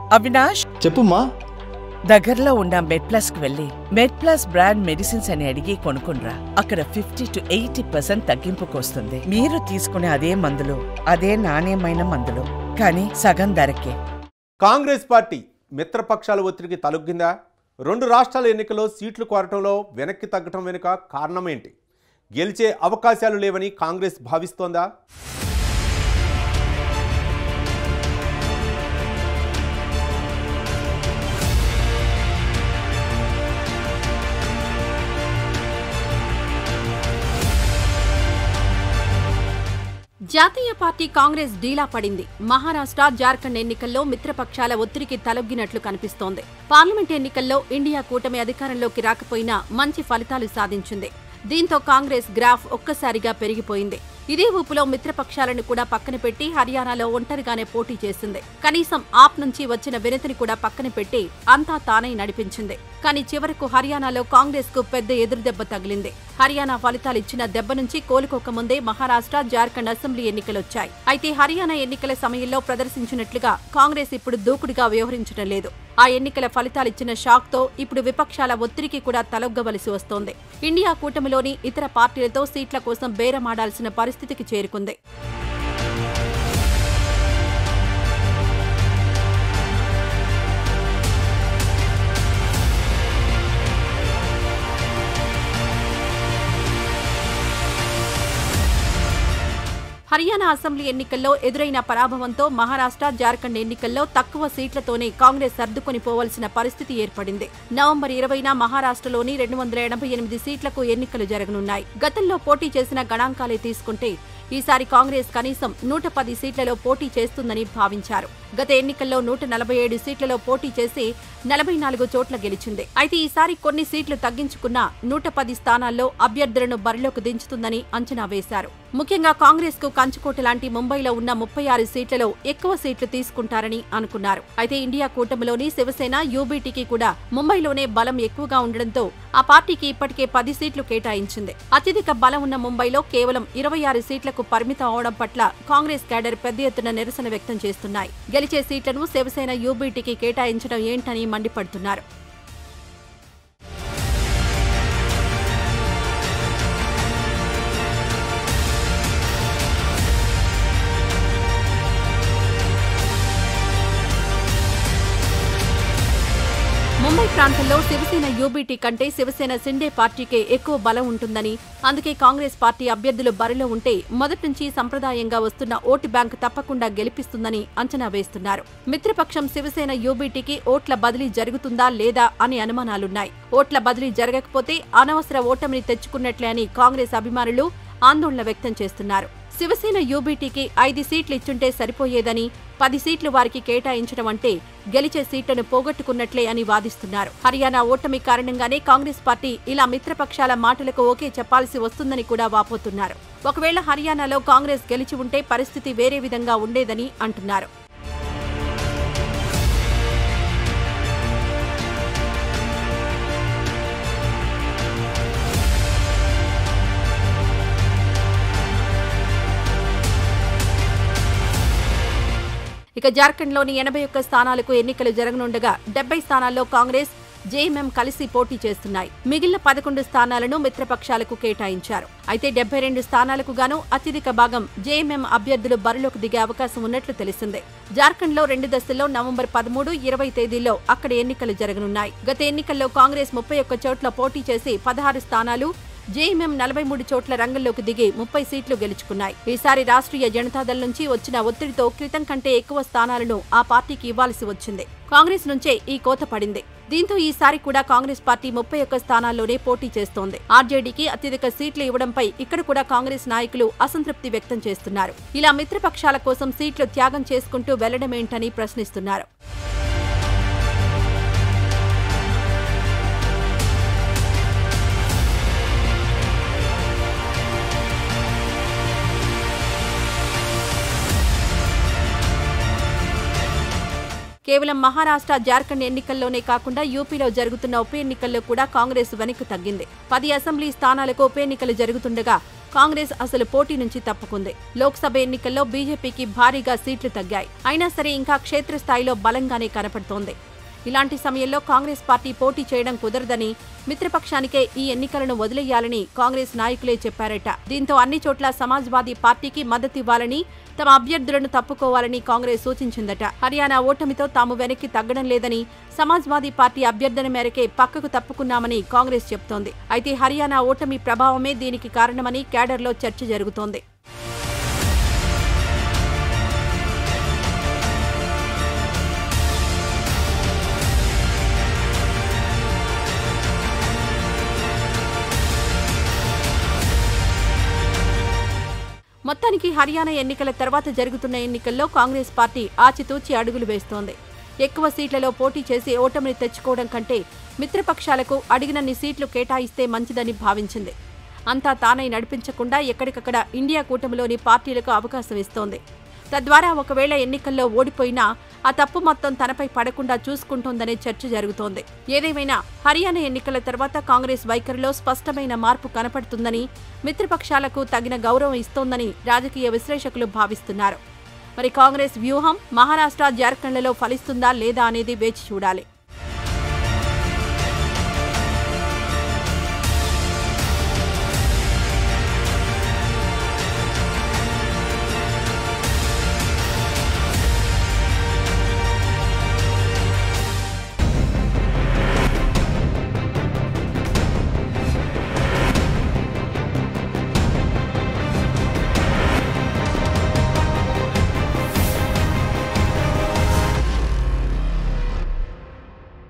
అవినాష్ చెప్పుమ్మా దగ్గరలో ఉన్న మెడ్ ప్లస్ కు వెళ్ళి మెడ్ ప్లస్ బ్రాండ్ మెడిసిన్స్ అని అడిగి కొనుక్కునరా అక్కడ ఫిఫ్టీ టు ఎయిటీ పర్సెంట్ తగ్గింపుకు వస్తుంది మీరు తీసుకునే అదే మందులు అదే నాణ్యమైన మందులు కానీ సగం ధరకే కాంగ్రెస్ పార్టీ మిత్రపక్షాల ఒత్తిడికి తలొగ్గిందా రెండు రాష్ట్రాల ఎన్నికల్లో సీట్లు కోరటంలో వెనక్కి తగ్గటం వెనుక కారణం ఏంటి గెలిచే అవకాశాలు లేవని కాంగ్రెస్ భావిస్తోందా జాతీయ పార్టీ కాంగ్రెస్ డీలా పడింది మహారాష్ట్ర జార్ఖండ్ ఎన్నికల్లో మిత్రపక్షాల ఒత్తిడికి తలొగ్గినట్లు కనిపిస్తోంది పార్లమెంట్ ఎన్నికల్లో ఇండియా కూటమి అధికారంలోకి రాకపోయినా మంచి ఫలితాలు సాధించింది దీంతో కాంగ్రెస్ గ్రాఫ్ ఒక్కసారిగా పెరిగిపోయింది ఇదే ఊపులో మిత్రపక్షాలను కూడా పక్కన పెట్టి హర్యానాలో ఒంటరిగానే పోటీ చేసింది కనీసం ఆప్ నుంచి వచ్చిన వినతిని కూడా పక్కన పెట్టి అంతా తానే నడిపించింది కానీ చివరకు హర్యానాలో కాంగ్రెస్ కు పెద్ద ఎదురుదెబ్బ తగిలింది హర్యానా ఫలితాలు ఇచ్చిన దెబ్బ నుంచి కోలుకోకముందే మహారాష్ట్ర జార్ఖండ్ అసెంబ్లీ ఎన్నికలొచ్చాయి అయితే హర్యానా ఎన్నికల సమయంలో ప్రదర్శించినట్లుగా కాంగ్రెస్ ఇప్పుడు దూకుడుగా వ్యవహరించడం లేదు ఆ ఎన్నికల ఫలితాలిచ్చిన షాక్ తో ఇప్పుడు విపక్షాల ఒత్తిడికి కూడా తలొగ్గవలసి వస్తోంది ఇండియా కూటమిలోని ఇతర పార్టీలతో సీట్ల కోసం బేరమాడాల్సిన పరిస్థితికి చేరుకుంది హర్యానా అసెంబ్లీ ఎన్నికల్లో ఎదురైన పరాభవంతో మహారాష్ట్ర జార్ఖండ్ ఎన్నికల్లో తక్కువ సీట్లతోనే కాంగ్రెస్ సర్దుకొని పోవలసిన పరిస్థితి ఏర్పడింది నవంబర్ ఇరవైన మహారాష్ట్రలోని రెండు వందల ఎనభై ఎనిమిది సీట్లకు ఎన్నికలు జరగనున్నాయి గతంలో పోటీ చేసిన గణాంకాలే తీసుకుంటే ఈసారి కాంగ్రెస్ కనీసం నూట పది సీట్లలో పోటీ చేస్తుందని భావించారు గత ఎన్నికల్లో నూట నలభై ఏడు సీట్లలో పోటీ చేసి నలభై నాలుగు చోట్ల గెలిచింది అయితే ఈసారి కొన్ని సీట్లు తగ్గించుకున్న నూట పది స్థానాల్లో అభ్యర్థులను బరిలోకి దించుతుందని అంచనా వేశారు ముఖ్యంగా కాంగ్రెస్ కు కంచుకోట లాంటి ముంబైలో ఉన్న ముప్పై ఆరు సీట్లలో ఎక్కువ సీట్లు తీసుకుంటారని అనుకున్నారు అయితే ఇండియా కూటమిలోని శివసేన యూబీటీకి కూడా ముంబైలోనే బలం ఎక్కువగా ఉండడంతో ఆ పార్టీకి ఇప్పటికే పది సీట్లు కేటాయించింది అత్యధిక బలం ఉన్న ముంబైలో కేవలం ఇరవై ఆరు సీట్లకు పరిమితం అవడం పట్ల కాంగ్రెస్ క్యాడర్ పెద్ద ఎత్తున నిరసన వ్యక్తం చేస్తున్నాయి గెలిచే సీట్లను శివసేన యూబీటీకి కేటాయించడం ఏంటని మండిపడుతున్నారు ముంబై ప్రాంతంలో శివసేన యూబీటీ కంటే శివసేన సిండే పార్టీకే ఎక్కువ బలం ఉంటుందని అందుకే కాంగ్రెస్ పార్టీ అభ్యర్థులు బరిలో ఉంటే మొదటి నుంచి సంప్రదాయంగా వస్తున్న ఓటు బ్యాంక్ తప్పకుండా గెలిపిస్తుందని అంచనా వేస్తున్నారు మిత్రపక్షం శివసేన యూబీటీకి ఓట్ల బదిలీ జరుగుతుందా లేదా అనే అనుమానాలున్నాయి ఓట్ల బదిలీ జరగకపోతే అనవసర ఓటమిని తెచ్చుకున్నట్లే అని కాంగ్రెస్ అభిమానులు ఆందోళన వ్యక్తం చేస్తున్నారు శివసేన యూబీటీకి ఐదు సీట్లు ఇచ్చుంటే సరిపోయేదని పది సీట్లు వారికి కేటాయించడం అంటే గెలిచే సీట్లను పోగొట్టుకున్నట్లే అని వాదిస్తున్నారు హర్యానా ఓటమి కారణంగానే కాంగ్రెస్ పార్టీ ఇలా మిత్రపక్షాల మాటలకు ఓకే చెప్పాల్సి వస్తుందని కూడా వాపోతున్నారు ఒకవేళ హర్యానాలో కాంగ్రెస్ గెలిచి ఉంటే పరిస్థితి వేరే విధంగా ఉండేదని అంటున్నారు ఇక జార్ఖండ్లోని ఎనభై ఒక్క స్థానాలకు ఎన్నికలు జరగనుండగా డెబ్బై స్థానాల్లో కాంగ్రెస్ జేఎంఎం కలిసి పోటీ చేస్తున్నాయి మిగిలిన పదకొండు స్థానాలను మిత్రపక్షాలకు కేటాయించారు అయితే డెబ్బై రెండు స్థానాలకు గాను అత్యధిక భాగం జేఎంఎం అభ్యర్థులు బరిలోకి దిగే అవకాశం ఉన్నట్లు తెలిసిందే జార్ఖండ్లో రెండు దశల్లో నవంబర్ పదమూడు ఇరవై తేదీల్లో అక్కడ ఎన్నికలు జరగనున్నాయి గత ఎన్నికల్లో కాంగ్రెస్ ముప్పై ఒక్క చోట్ల పోటీ చేసి పదహారు స్థానాలు జేఎంఎం నలభై మూడు చోట్ల రంగంలోకి దిగి ముప్పై సీట్లు గెలుచుకున్నాయి ఈసారి రాష్ట్రీయ జనతాదళ్ నుంచి వచ్చిన ఒత్తిడితో క్రితం కంటే ఎక్కువ స్థానాలను ఆ పార్టీకి ఇవ్వాల్సి వచ్చింది కాంగ్రెస్ నుంచే ఈ కోత పడింది దీంతో ఈసారి కూడా కాంగ్రెస్ పార్టీ ముప్పై ఒక్క స్థానాల్లోనే పోటీ చేస్తోంది ఆర్జేడీకి అత్యధిక సీట్లు ఇవ్వడంపై ఇక్కడ కూడా కాంగ్రెస్ నాయకులు అసంతృప్తి వ్యక్తం చేస్తున్నారు ఇలా మిత్రపక్షాల కోసం సీట్లు త్యాగం చేసుకుంటూ వెళ్లడమేంటని ప్రశ్నిస్తున్నారు కేవలం మహారాష్ట్ర జార్ఖండ్ ఎన్నికల్లోనే కాకుండా యూపీలో జరుగుతున్న ఉప ఎన్నికల్లో కూడా కాంగ్రెస్ వెనక్కు తగ్గింది పది అసెంబ్లీ స్థానాలకు ఉప ఎన్నికలు జరుగుతుండగా కాంగ్రెస్ అసలు పోటీ నుంచి తప్పుకుంది లోక్సభ ఎన్నికల్లో బీజేపీకి భారీగా సీట్లు తగ్గాయి అయినా సరే ఇంకా క్షేత్రస్థాయిలో బలంగానే కనపడుతోంది ఇలాంటి సమయంలో కాంగ్రెస్ పార్టీ పోటీ చేయడం కుదరదని మిత్రపక్షానికే ఈ ఎన్నికలను వదిలేయాలని కాంగ్రెస్ నాయకులే చెప్పారట దీంతో అన్ని చోట్ల సమాజ్వాదీ పార్టీకి మద్దతివ్వాలని తమ అభ్యర్థులను తప్పుకోవాలని కాంగ్రెస్ సూచించిందట హర్యానా ఓటమితో తాము వెనక్కి తగ్గడం లేదని సమాజ్వాదీ పార్టీ అభ్యర్థన మేరకే పక్కకు తప్పుకున్నామని కాంగ్రెస్ చెబుతోంది అయితే హర్యానా ఓటమి ప్రభావమే దీనికి కారణమని క్యాడర్లో చర్చ జరుగుతోంది మొత్తానికి హర్యానా ఎన్నికల తర్వాత జరుగుతున్న ఎన్నికల్లో కాంగ్రెస్ పార్టీ ఆచితూచి అడుగులు వేస్తోంది ఎక్కువ సీట్లలో పోటీ చేసి ఓటమిని తెచ్చుకోవడం కంటే మిత్రపక్షాలకు అడిగినన్ని సీట్లు కేటాయిస్తే మంచిదని భావించింది అంతా తానై నడిపించకుండా ఎక్కడికక్కడ ఇండియా కూటమిలోని పార్టీలకు అవకాశం ఇస్తోంది తద్వారా ఒకవేళ ఎన్నికల్లో ఓడిపోయినా ఆ తప్పు మొత్తం తనపై పడకుండా చూసుకుంటోందనే చర్చ జరుగుతోంది ఏదేమైనా హర్యానా ఎన్నికల తర్వాత కాంగ్రెస్ వైఖరిలో స్పష్టమైన మార్పు కనపడుతుందని మిత్రపక్షాలకు తగిన గౌరవం ఇస్తోందని రాజకీయ విశ్లేషకులు భావిస్తున్నారు మరి కాంగ్రెస్ వ్యూహం మహారాష్ట్ర జార్ఖండ్లలో ఫలిస్తుందా లేదా అనేది వేచి చూడాలి